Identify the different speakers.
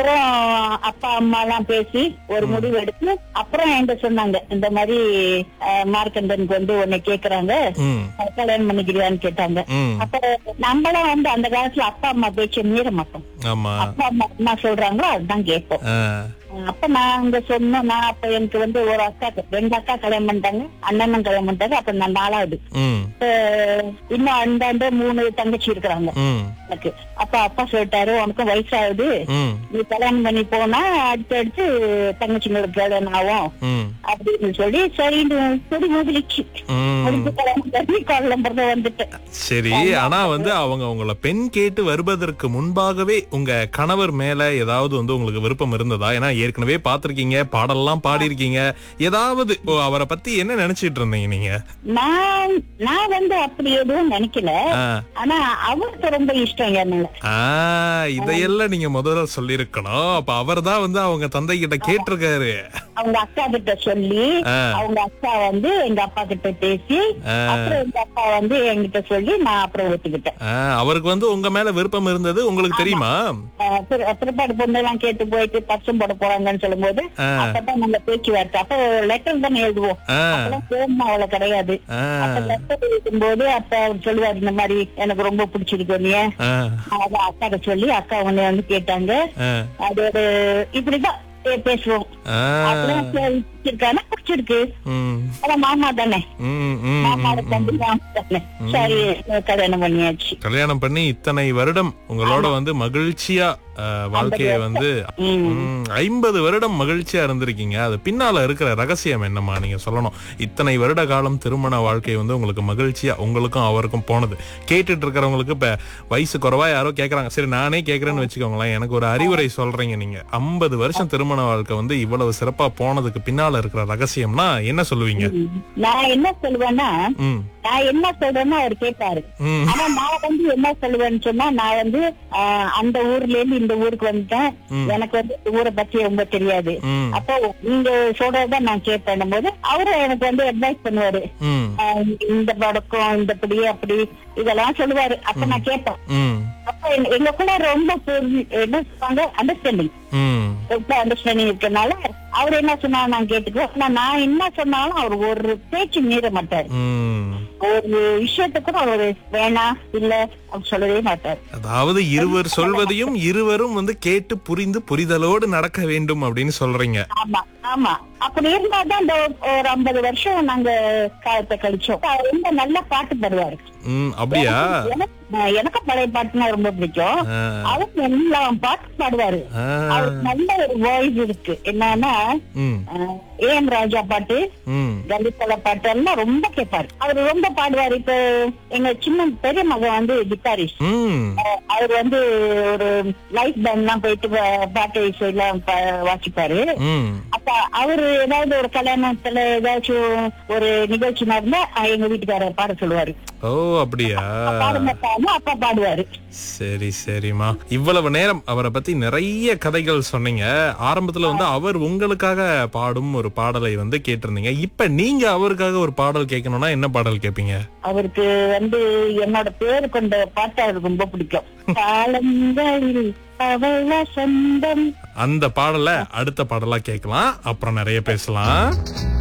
Speaker 1: அப்புறம் அப்பா அம்மா எல்லாம் பேசி ஒரு முடிவு எடுத்து அப்புறம் என்கிட்ட சொன்னாங்க இந்த மாதிரி அஹ், மார்க்கண்டனுக்கு வந்து உன்னை கேக்குறாங்க
Speaker 2: ம்
Speaker 1: கல்யாணம் பண்ணிக்கிறியான்னு கேட்டாங்க
Speaker 2: ம்
Speaker 1: அப்ப நம்மளாம் வந்து அந்த காலத்துல அப்பா அம்மா பேச்ச மீற மாட்டோம்
Speaker 2: ஆமா
Speaker 1: அப்பா அம்மா என்ன சொல்றாங்களோ அதுதான் கேட்போம்
Speaker 2: ஆ,
Speaker 1: அப்ப நான் அங்க சொன்னேன் நான் அப்ப எனக்கு வந்து ஒரு அக்கா ரெண்டு அக்கா கல்யாணம் பண்ணிட்டாங்க அண்ணனும் கல்யாணம் பண்ணிட்டாங்க அப்ப நான் நாலாவது
Speaker 2: ம்
Speaker 1: இப்ப இன்னும் அந்தாண்ட மூணு தங்கச்சி இருக்கிறாங்க
Speaker 2: ம்
Speaker 1: எனக்கு அப்ப அப்பா சொல்லிட்டாரு உனக்கும் வயசாகுது
Speaker 2: ம்
Speaker 1: நீ கல்யாணம் பண்ணி போனா அடுத்து அடுத்து தங்கச்சிங்களுக்கு கல்யாணம் ஆகும்
Speaker 2: ம்
Speaker 1: அப்படின்னு சொல்லி சரின்னு கொடி முதலிச்சு
Speaker 2: ம்
Speaker 1: முடிஞ்சு கல்யாணம் பண்ணி கோலம்புறத வந்துட்டேன்
Speaker 2: சரி ஆனா வந்து அவங்க உங்களை பெண் கேட்டு வருவதற்கு முன்பாகவே உங்க கணவர் மேல ஏதாவது வந்து உங்களுக்கு விருப்பம் இருந்ததா ஏன்னா ஏற்கனவே பாத்திருக்கீங்க பாடல்லாம் பாடியிருக்கீங்க ஏதாவது ஓ, அவரை பத்தி என்ன நினைச்சிட்டு இருந்தீங்க நீங்க
Speaker 1: நான் நான் வந்து அப்படி எதுவும் நினைக்கல
Speaker 2: ஆ,
Speaker 1: ஆனா அவருக்கு ரொம்ப இஷ்டம் என் மேல
Speaker 2: ஆ, இதையெல்லாம் நீங்க முதல்ல சொல்லிருக்கணும் அப்ப அவர்தான் வந்து அவங்க தந்தை கிட்ட கேட்டிருக்காரு
Speaker 1: அவங்க அக்கா கிட்ட சொல்லி
Speaker 2: ஆ.
Speaker 1: அவங்க அக்கா வந்து எங்க அப்பா கிட்ட பேசி
Speaker 2: ஆ.
Speaker 1: அப்புறம் எங்க அப்பா வந்து என்கிட்ட சொல்லி நான் அப்புறம் ஒத்துக்கிட்டேன்
Speaker 2: ஆ, அவருக்கு வந்து உங்க மேல விருப்பம் இருந்தது உங்களுக்கு தெரியுமா
Speaker 1: ஆஹ் பிற- பிற்பாடு பொண்ணு எல்லாம் கேட்டு போயிட்டு பர்சம் போட போறாங்கன்னு சொல்லும்போது
Speaker 2: ஆ.
Speaker 1: அப்பதான் நம்ம பேச்சுவார்த்தை அப்ப லெட்டர் தானே எழுதுவோம்
Speaker 2: ஆ,
Speaker 1: அப்பெல்லாம் போன் அவ்வளவு கிடையாது
Speaker 2: ஆ,
Speaker 1: அப்ப லெட்டர் எழுதும்போது அப்ப அவர் சொல்லுவாரு இந்த மாதிரி எனக்கு ரொம்ப பிடிச்சிருக்கு நீ
Speaker 2: ஆ,
Speaker 1: அதான் அக்காட்ட சொல்லி அக்கா உன்னை வந்து கேட்டாங்க
Speaker 2: ஆ,
Speaker 1: அதோட இப்படிதான் பே- பேசுவோம்
Speaker 2: ஆ,
Speaker 1: அப்புறம் சரி, பிடிச்சிருக்கானா பிடிச்சிருக்கு
Speaker 2: ம்,
Speaker 1: அதான் மாமா தானே
Speaker 2: ம், ம்,
Speaker 1: மாமாவோட
Speaker 2: ம்,
Speaker 1: தம்பி மாமா தானே சரி கல்யாணம் பண்ணியாச்சு
Speaker 2: கல்யாணம் பண்ணி இத்தனை வருடம் உங்களோட வந்து மகிழ்ச்சியா அஹ், வாழ்க்கைய வந்து
Speaker 1: ம்.
Speaker 2: ஐம்பது வருடம் மகிழ்ச்சியா இருந்திருக்கீங்க அது பின்னால இருக்கிற ரகசியம் என்னம்மா நீங்க சொல்லணும் இத்தனை வருட காலம் திருமண வாழ்க்கை வந்து உங்களுக்கு மகிழ்ச்சியா உங்களுக்கும் அவருக்கும் போனது கேட்டுட்டு இருக்கிறவங்களுக்கு இப்ப வயசு குறைவா யாரோ கேக்குறாங்க சரி நானே கேக்குறேன்னு வச்சுக்கோங்களேன் எனக்கு ஒரு அறிவுரை சொல்றீங்க நீங்க ஐம்பது வருஷம் திருமண வாழ்க்கை வந்து இவ்வளவு சிறப்பா போனதுக்கு பின்னால இருக்கிற ரகசியம்னா என்ன சொல்லுவீங்க
Speaker 1: நான் என்ன சொல்லுவேன்னா
Speaker 2: ம்
Speaker 1: நான் என்ன சொல்றேன்னு அவர் கேட்டாரு
Speaker 2: ம்
Speaker 1: ஆனா நான் வந்து என்ன சொல்லுவேன்னு சொன்னா நான் வந்து ஆஹ், அந்த ஊர்ல இருந்து இந்த ஊருக்கு வந்துட்டேன் எனக்கு வந்து இந்த ஊரை பத்தி ரொம்ப தெரியாது
Speaker 2: ம்
Speaker 1: அப்போ நீங்க சொல்றதுதான் நான் கேட்பேன் போது அவரும் எனக்கு வந்து அட்வைஸ் பண்ணுவாரு
Speaker 2: ம்
Speaker 1: ஆஹ், இந்த படக்கம் இந்த படி அப்படி இதெல்லாம் சொல்லுவாரு அப்ப நான் கேட்பேன்
Speaker 2: ம்
Speaker 1: அப்ப எங்க- எங்களுக்குள்ள ரொம்ப புரி- என்ன சொல்லுவாங்க அண்டர்ஸ்டாண்டிங்
Speaker 2: ம்
Speaker 1: ரொம்ப அண்டர்ஸ்டாண்டிங் இருக்கனால அவர் என்ன சொன்னா நான் கேட்டுக்குவேன் ஆனா நான் என்ன சொன்னாலும் அவர் ஒரு பேச்சு மீற மாட்டாரு
Speaker 2: ம்
Speaker 1: ஒரு விஷயத்துக்கும் அவர் வேணாம் இல்ல அப்படி சொல்லவே மாட்டார்
Speaker 2: அதாவது இருவர் சொல்வதையும் இருவரும் வந்து கேட்டு புரிந்து புரிதலோடு நடக்க வேண்டும் அப்படின்னு சொல்றீங்க
Speaker 1: ஆமா ஆமா அப்படி இருந்தாதான் இந்த ஒரு ஐம்பது வருஷம் நாங்க காலத்தை கழிச்சோம் அவர் ரொம்ப நல்ல பாட்டு பாடுவாரு
Speaker 2: ம் அப்படியா
Speaker 1: எனக்கு எனக்கு பழைய பாட்டுனா ரொம்ப பிடிக்கும்
Speaker 2: ஆ,
Speaker 1: அவர் எல்லாம் பாட்டு பாடுவாரு
Speaker 2: ஆ,
Speaker 1: அவருக்கு நல்ல ஒரு வாய்ஸ் இருக்கு என்னன்னா
Speaker 2: ம்
Speaker 1: ஏஎம் ராஜா பாட்டு
Speaker 2: ம்
Speaker 1: கலித்தல பாட்டு எல்லாம் ரொம்ப கேட்பாரு அவர் ரொம்ப பாடுவாரு இப்ப எங்க சின்ன பெரிய மகன் வந்து கிட்டாரிஸ்ட்
Speaker 2: ம்
Speaker 1: அவர் வந்து ஒரு லைஃப் பேண்ட் எல்லாம் போயிட்டு பா- பாட்டு இசை எல்லாம் பா- வாசிப்பாரு
Speaker 2: ம்
Speaker 1: அப்ப அவரு ஏதாவது ஒரு கல்யாணத்துல ஏதாச்சும் ஒரு நிகழ்ச்சி நடந்தா அஹ், எங்க வீட்டுக்காரர் பாட சொல்லுவாரு
Speaker 2: ஓ அப்படியா
Speaker 1: பாட மாட்டாங்க அப்பா பாடுவாரு
Speaker 2: சரி சரிம்மா இவ்வளவு நேரம் அவரை பத்தி நிறைய கதைகள் சொன்னீங்க ஆரம்பத்துல வந்து அவர் உங்களுக்காக பாடும் ஒரு பாடலை வந்து கேட்டிருந்தீங்க இப்ப நீங்க அவருக்காக ஒரு பாடல் கேட்கணும்னா என்ன பாடல் கேட்பீங்க
Speaker 1: அவருக்கு வந்து என்னோட பேரு கொண்ட பாட்டு அவருக்கு ரொம்ப பிடிக்கும் காலங்களில் அவள சொந்தம்
Speaker 2: அந்த பாடலை அடுத்த பாடலா கேட்கலாம் அப்புறம் நிறைய பேசலாம்